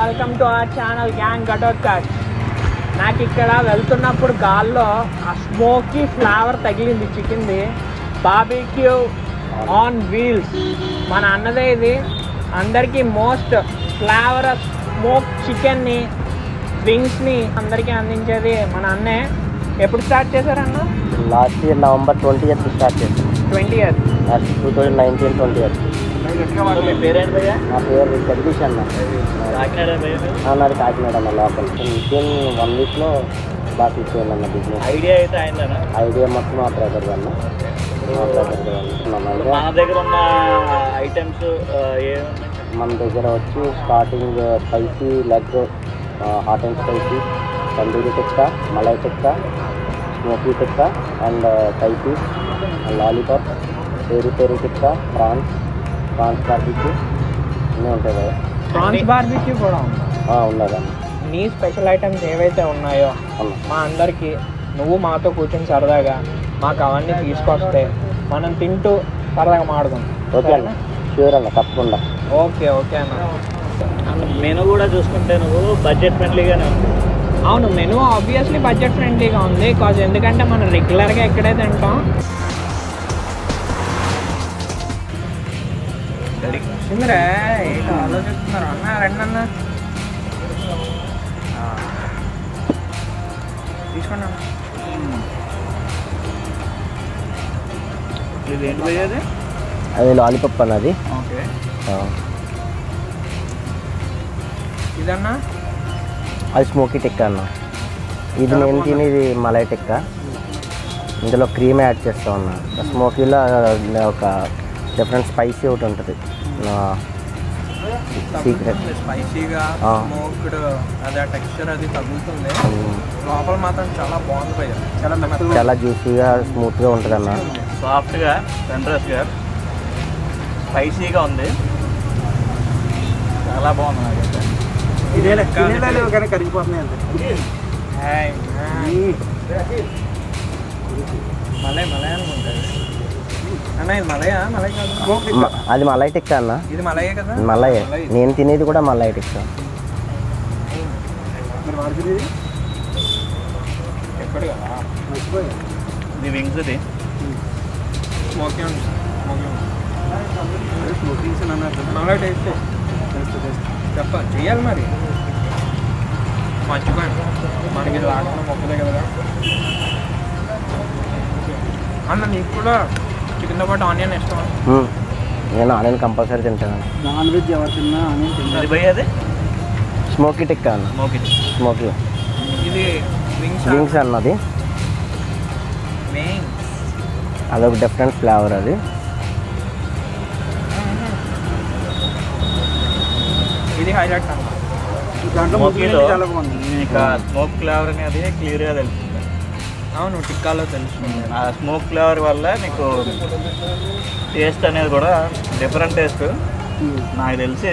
Welcome to our channel gang Ghatotkach నాకు ఇక్కడ వెళ్తున్నప్పుడు గాల్లో ఆ స్మోకీ ఫ్లేవర్ తగిలింది చికెన్ది బాబీక్యూ ఆన్ వీల్స్ మన అన్నదే ఇది అందరికీ మోస్ట్ ఫ్లేవర్ స్మోక్ చికెన్ని వింగ్స్ని అందరికీ అందించేది మన అన్నే ఎప్పుడు స్టార్ట్ చేశారన్న last year November twenty years start చేసాం twenty years two thousand nineteen twenty years మీ పేరేంటి భయ్యా నా పేరు జగదీష్ అన్న కాకినాడ భయ్యా మీరు? ఆ, నాది కాకినాడ అన్న లోకల్ వితిన్ వన్ వీక్లో బాగా తీసుకెళ్ళి అన్న బిజినెస్ ఐడియా అయితే అయిందనా ఐడియా మొత్తం మా బ్రదర్ అన్న మా బ్రదర్ అన్న మన దగ్గర ఉన్న ఐటమ్స్ ఏమున్నాయి మన దగ్గర వచ్చి starting spicy leg hot and spicy tandoori tikka malai tikka smoky tikka and టైపీ లాలీపాప్ పేరు పేరు టిక్కా ప్రాన్స్ ప్రాన్స్ బార్బిక్యూ అన్నీ ఉంటాయి కదా ప్రాన్స్ బార్బిక్యూ కూడా ఉంది ఆ, ఉన్నదా నీ స్పెషల్ ఐటమ్స్ ఏవైతే ఉన్నాయో అన్న మా అందరికి నువ్వు మాతో కూర్చొని సరదాగా మాకు అవన్నీ తీసుకొస్తే మనం తింటూ సరదాగా మాడుకుందాం ఓకే అన్న షూర్ అన్న తప్పకుండా ఓకే ఓకే అన్న మెను కూడా చూసుకుంటే నువ్వు బడ్జెట్ ఫ్రెండ్లీగానే ఉంది అవును మెను ఆబ్వియస్లీ బడ్జెట్ ఫ్రెండ్లీగా ఉంది కాజ్ ఎందుకంటే మనం రెగ్యులర్గా ఎక్కడే తింటాం వచ్చిందిరా ఏంటో ఆలోచిస్తున్నారు అన్న రండి అన్న ఆ. తీసుకోండి అన్న ఇది ఏంటి భయ్యా అది అది లాలీపాప్ అన్నది ఓకే ఆ, ఇదన్నా అది స్మోకీ టిక్కా అన్న ఇది నేను తినేది మలై టిక్కా ఇందులో క్రీమ్ యాడ్ చేస్తా ఉన్నా స్మోకీలో ఒక డిఫరెంట్ స్పైసీ ఒకటి ఉంటుంది సీక్రెట్ స్పైసీగా ఆ. స్మోక్డ్ అదే టెక్స్చర్ అది తగులుతుంది లోపల మాత్రం చాలా బాగుంది భయ్య చాలా మెత్తగా చాలా జ్యూసీగా స్మూత్గా ఉంటుంది అన్న సాఫ్ట్గా సెంట్రస్గా స్పైసీగా ఉంది చాలా బాగుంది నాకైతే ఇదే లెక్క కానీ కరిగిపోతున్నాయి అంతే మలై మలై అనుకుంటుంది అన్న ఇది మలయా మలై కాదు మ- అది మలై టిక్కా అన్న ఇది మలయే కదా మలై నేను తినేది కూడా మలై టిక్కా మరి వాడుతుంది ఎప్పుడు కదా ఇది వింగ్స్ ఇది స్మోకింగ్ ఉంది స్మోకింగ్ మలై టేస్ట్ చెప్ప చెయ్యాలి మరి మర్చిపోయాను మనకి ఇది రాకుండా మొక్కలే కదా అన్న నీకు కూడా చికెన్తో పాటు ఆనియన్ ఇష్టం మ్మ్. నేను ఆనియన్ కంపల్సరీ తింటాను నాన్ వెజ్ ఎవరు తిన్నా ఆనియన్ ఇది భయ్యా అది స్మోకీ టిక్కా అన్న ఓకే స్మోకీ ఇది వింగ్స్ వింగ్స్ అన్నది వింగ్స్ అదొక డిఫరెంట్ ఫ్లేవర్ అది ఇది హైలైట్ అన్న స్మోకీలో మీకు స్మోక్ ఫ్లేవర్ అనేది క్లియర్గా తెలుస్తుంది అవును టిక్కాలో తెలుస్తుంది ఆ స్మోక్ ఫ్లేవర్ వల్ల నీకు టేస్ట్ అనేది కూడా డిఫరెంట్ టేస్ట్ నాకు తెలిసి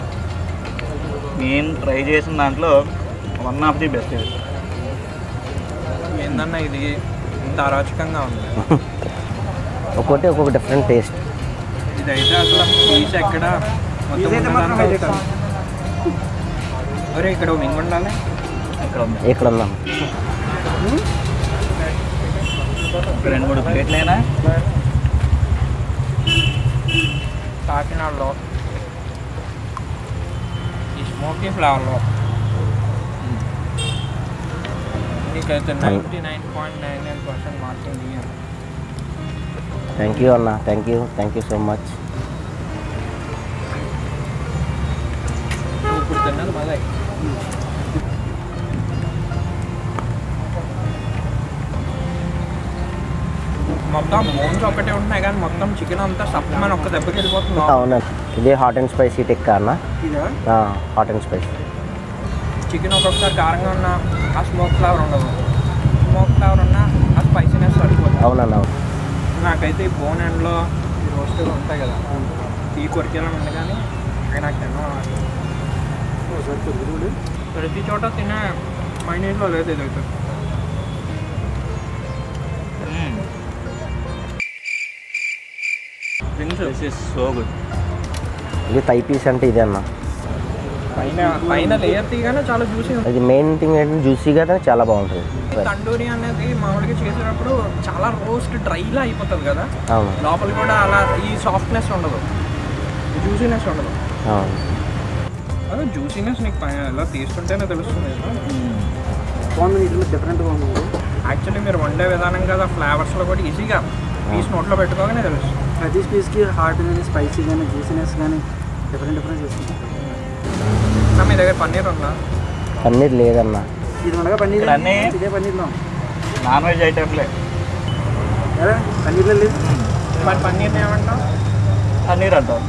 నేను ట్రై చేసిన దాంట్లో వన్ ఆఫ్ ది బెస్ట్ ఇది ఏందన్నా ఇది ఇంత అరాచకంగా ఉంది ఒక్కొక్కటి ఒక్కొక్క డిఫరెంట్ టేస్ట్ ఇదైతే అసలు పీస్ ఎక్కడ మొత్తం ఉన్నదంతా అవుతుంది. ఒరే ఇక్కడ వింగ్ ఉండాలి ఇక్కడ ఉంది ఇక్కడ ఉందాం రెండు మూడు ప్లేట్లైనా కాకినాడలో ఈ స్మోకీ ఫ్లేవర్లో నీకైతే ninety nine point nine nine percent marking ఇయ్యాను థ్యాంక్ యూ అన్న thank you thank you so much నువ్వు ఇప్పుడు తిన్నది మళ్ళీ మొత్తం బోన్స్ ఒకటే ఉంటున్నాయి కానీ మొత్తం చికెన్ అంతా సప్పమని ఒక్క దెబ్బకి వెళ్ళిపోతుంది అవునండి ఇదే హాట్ అండ్ స్పైసీ టిక్కా అన్న ఇదా హాట్ అండ్ స్పైసీ చికెన్ ఒక్కొక్కసారి కారంగా ఉన్న ఆ స్మోక్ ఫ్లేవర్ ఉండదు స్మోక్ ఫ్లేవర్ ఉన్న ఆ స్పైసీనెస్ సరిపోతుంది అవునన్న అవును నాకైతే ఈ బోన్ ఎండ్లో ఈ రోస్టర్ ఉంటాయి కదా ఈ కొరికేలా ఉంది కానీ అవి నాకు తిన్నాను ప్రతి చోట తినే మైనీస్లో లేదు ఇదైతే drinks this is so good ఇది థై పీస్ అంటే ఇదే అన్న పైన పైన లేయర్ తీయగానే చాలా జ్యూసీ అది మెయిన్ థింగ్ ఏంటంటే జ్యూసీగా చాలా బాగుంటుంది తండూరి అనేది మామూలుగా చేసేటప్పుడు చాలా రోస్ట్ డ్రైలా అయిపోతుంది కదా అవును లోపల కూడా అలా ఈ సాఫ్ట్నెస్ ఉండదు జ్యూసీనెస్ ఉండదు అవును అదే జ్యూసీనెస్ నీకు పైన ఎలా తీస్తుంటేనే తెలుస్తుంది కదా బాగుంది ఇట్లా డిఫరెంట్గా ఉంది యాక్చువల్లీ మీరు వండే విధానం కదా ఫ్లేవర్స్లో కూడా ఈజీగా పీస్ నోట్లో పెట్టుకోగానే తెలుస్తుంది ప్రతి స్పీస్కి హాట్ కానీ స్పైసీ కానీ జ్యూసీనెస్ కానీ డిఫరెంట్ డిఫరెంట్ చేసుకుంటాం నా మీ దగ్గర పన్నీర్ ఉందా పన్నీర్ లేదన్న ఇది ఉండగా పన్నీర్ ఇక్కడ అన్నీ- ఇదే పన్నీర్లో నాన్ వెజ్ ఐటమ్లే ఎలా పన్నీర్లో లేదు మరి పన్నీర్ని ఏమంటావు పన్నీర్ అంటాం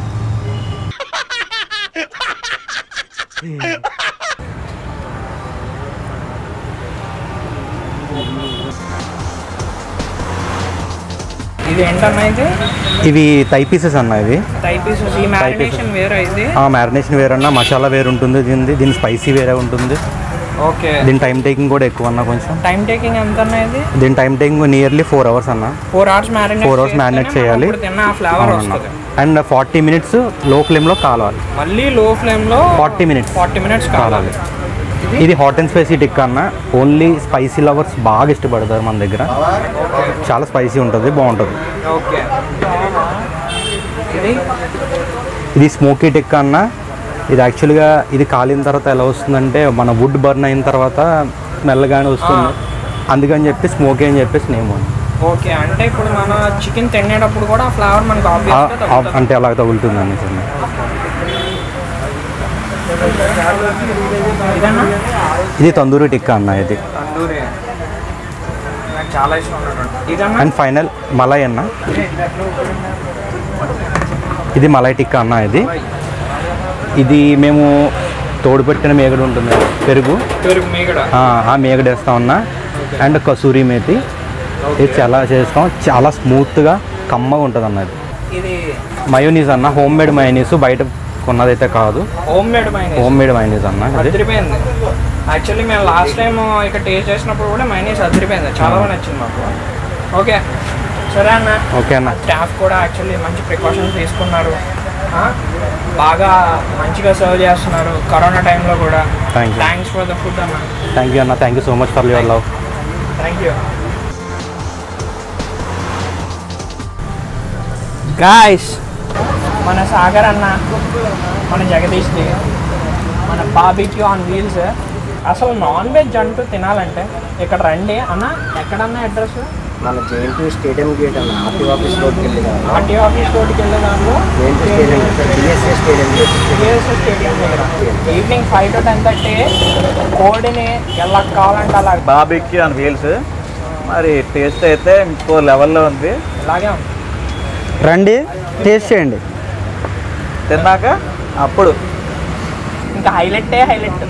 ఇది ఏంటన్నా ఇది ఇవి థై పీసెస్ అన్న ఇవి టై పీసెస్ ఈ మ్యారినేషన్ వేరే ఇది ఆ మ్యారినేషన్ వేరన్నా మసాలా వేరు ఉంటుంది దీని దీని స్పైసీ వేరే ఉంటుంది ఓకే దీని టైం టేకింగ్ కూడా ఎక్కువ అన్న కొంచెం టైం టేకింగ్ ఎంత అన్న ఇది దీని time taking nearly four hours అన్న four hours marinate four hours marinate చేయాలి తిన్న ఆ ఫ్లేవర్ అవునన్న వస్తుంది అండ్ ఫార్టీ మినిట్స్ లో ఫ్లేమ్లో కాలాలి మళ్ళీ లో ఫ్లేమ్ లో 40 minutes. ఫార్టీ మినిట్స్ కావాలి ఇది హాట్ అండ్ స్పైసీ టిక్ అన్న ఓన్లీ స్పైసీ లవర్స్ బాగా ఇష్టపడతారు మన దగ్గర చాలా స్పైసీ ఉంటుంది బాగుంటుంది ఓకే ఇది ఇది స్మోకీ టిక్ అన్న ఇది యాక్చువల్గా ఇది కాలిన తర్వాత ఎలా వస్తుందంటే మన వుడ్ బర్న్ అయిన తర్వాత మెల్లగానే వస్తుంది అందుకని చెప్పి స్మోకీ అని చెప్పేసి నేమ్ ఉంది ఓకే అంటే ఇప్పుడు మన చికెన్ తినేటప్పుడు కూడా ఆ ఫ్లేవర్ మనకు ఆ- ఆబ్వియస్ ఆ- అంటే అలా తగులుతుంది అనేసి అన్న. ఇదన్నా ఇది తందూరి టిక్కా అన్న ఇది తందూరి నాకు చాలా ఇష్టం ఉన్నటువంటి ఇదన్నా అండ్ ఫైనల్ మలై అన్న ఇది మలై టిక్కా అన్న ఇది ఇది మేము తోడుపెట్టిన మేగడ ఉంటుంది కదా, పెరుగు పెరుగు మీగడ ఆ, ఆ మేగడ వేస్తాం అన్న అండ్ కసూరి మేతి ఇది చాలా చేస్తాం చాలా స్మూత్గా కమ్మగా ఉంటుంది అన్న ఇది ఇది మయోనీస్ అన్న హోమ్ మేడ్ మయోనీస్ బయట కొన్నదైతే కాదు home made mayonnaise home made mayonnaise అన్న ఇది అదిరిపోయింది యాక్చువల్లీ మేము లాస్ట్ టైం ఇక్కడ టేస్ట్ చేసినప్పుడు కూడా మైనస్ అదిరిపోయింది చాలా బాగా నచ్చింది మాకు ఓకే సరే అన్న ఓకే అన్న స్టాఫ్ కూడా యాక్చువల్లీ మంచి ప్రికాషన్స్ తీసుకున్నారు ఆ, బాగా మంచిగా సర్వ్ చేస్తున్నారు కరోనా టైంలో కూడా Thank you. Thanks for the food అన్న థ్యాంక్ యూ అన్న thank you so much for your love thank you guys మన సాగర్ అన్న మన జగదీష్ది మన బాబీక్యూ ఆన్ వీల్స్ అసలు నాన్ వెజ్ అంటూ తినాలంటే ఇక్కడ రండి అన్న ఎక్కడన్నా అడ్రస్ మన జేఎన్టీ స్టేడియం గేట్ అన్న ఆర్టీ ఆఫీస్ రోడ్కి వెళ్ళి ఆర్టీ ఆఫీస్ రోడ్కి వెళ్ళే దాంట్లో JNT stadium BSA stadium gate BSS stadium దగ్గర evening five to ten thirty కోడిని ఎలా కావాలంటే అలా బాబిక్యూ అని వీల్స్ మరి టేస్ట్ అయితే ఇంకో లెవెల్లో ఉంది ఇలాగే ఉంది రండి టేస్ట్ చేయండి తిన్నాక అప్పుడు ఇంకా హైలైటే హైలైట్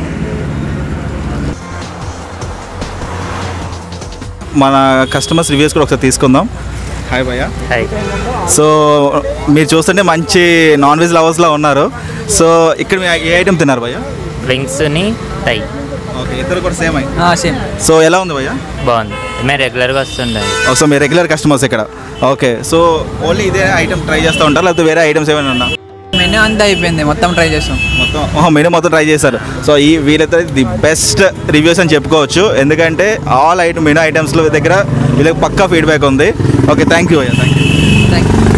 మన కస్టమర్స్ రివ్యూస్ కూడా ఒకసారి తీసుకుందాం హాయ్ భయ్య సో మీరు చూస్తుంటే మంచి నాన్ వెజ్ లవర్స్లా ఉన్నారు సో ఇక్కడ మీరు ఏ ఐటమ్ తిన్నారు భయ్య వింగ్స్ని టై ఓకే ఇద్దరు కూడా సేమ్ అయ్యి సేమ్ సో ఎలా ఉంది భయ్య బాగుంది మేము రెగ్యులర్గా వస్తుండే సో మీరు రెగ్యులర్ కస్టమర్స్ ఇక్కడ ఓకే సో ఓన్లీ ఇదే ఐటమ్ ట్రై చేస్తూ ఉంటారు లేకపోతే వేరే ఐటమ్స్ ఏమైనా ఉన్నా మెనూ అంతా అయిపోయింది మొత్తం ట్రై చేసాం మొత్తం ఓహో, మీరు మొత్తం ట్రై చేశారు సో ఈ వీళ్ళైతే ది బెస్ట్ రివ్యూస్ అని చెప్పుకోవచ్చు ఎందుకంటే ఆల్ ఐటమ్ మెనూ ఐటమ్స్లో దగ్గర వీళ్ళకి పక్కా ఫీడ్బ్యాక్ ఉంది ఓకే థ్యాంక్ యూ భయ్య థ్యాంక్ యూ థ్యాంక్ యూ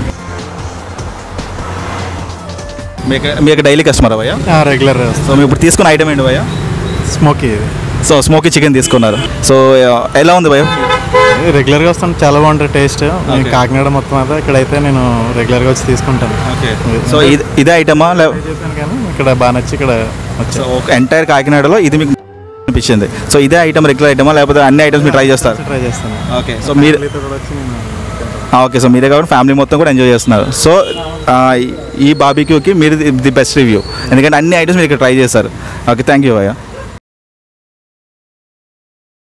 మీకు మీకు డైలీ కస్టమర్ భయ్య రెగ్యులర్ సో మీరు ఇప్పుడు తీసుకున్న ఐటమ్ ఏంటి భయ్య స్మోకీ సో స్మోకీ చికెన్ తీసుకున్నారు సో ఎలా ఉంది భయ్య రెగ్యులర్గా వస్తాను చాలా బాగుంటుంది టేస్ట్ నేను కాకినాడ మొత్తం అయితే ఇక్కడైతే నేను రెగ్యులర్గా వచ్చి తీసుకుంటాను ఓకే సో ఇది ఇదే ఐటమా లే చేశాను కానీ ఇక్కడ బాగా నచ్చి ఇక్కడ సో వచ్చాను ఒక ఎంటైర్ కాకినాడలో ఇది మీకు అనిపించింది సో ఇదే ఐటమ్ రెగ్యులర్ ఐటమా లేకపోతే అన్ని ఐటమ్స్ మీరు ట్రై చేస్తారు ట్రై చేస్తాను ఓకే సో మీరు ఫ్యామిలీతో కూడా వచ్చి నేను ఆ, ఓకే సో మీరే కాబట్టి ఫ్యామిలీ మొత్తం కూడా ఎంజాయ్ చేస్తున్నారు సో ఆ, ఈ బాబీక్యూకి మీరు ది బెస్ట్ రివ్యూ ఎందుకంటే అన్ని ఐటమ్స్ మీరు ఇక్కడ ట్రై చేస్తారు ఓకే థ్యాంక్ యూ భయ్య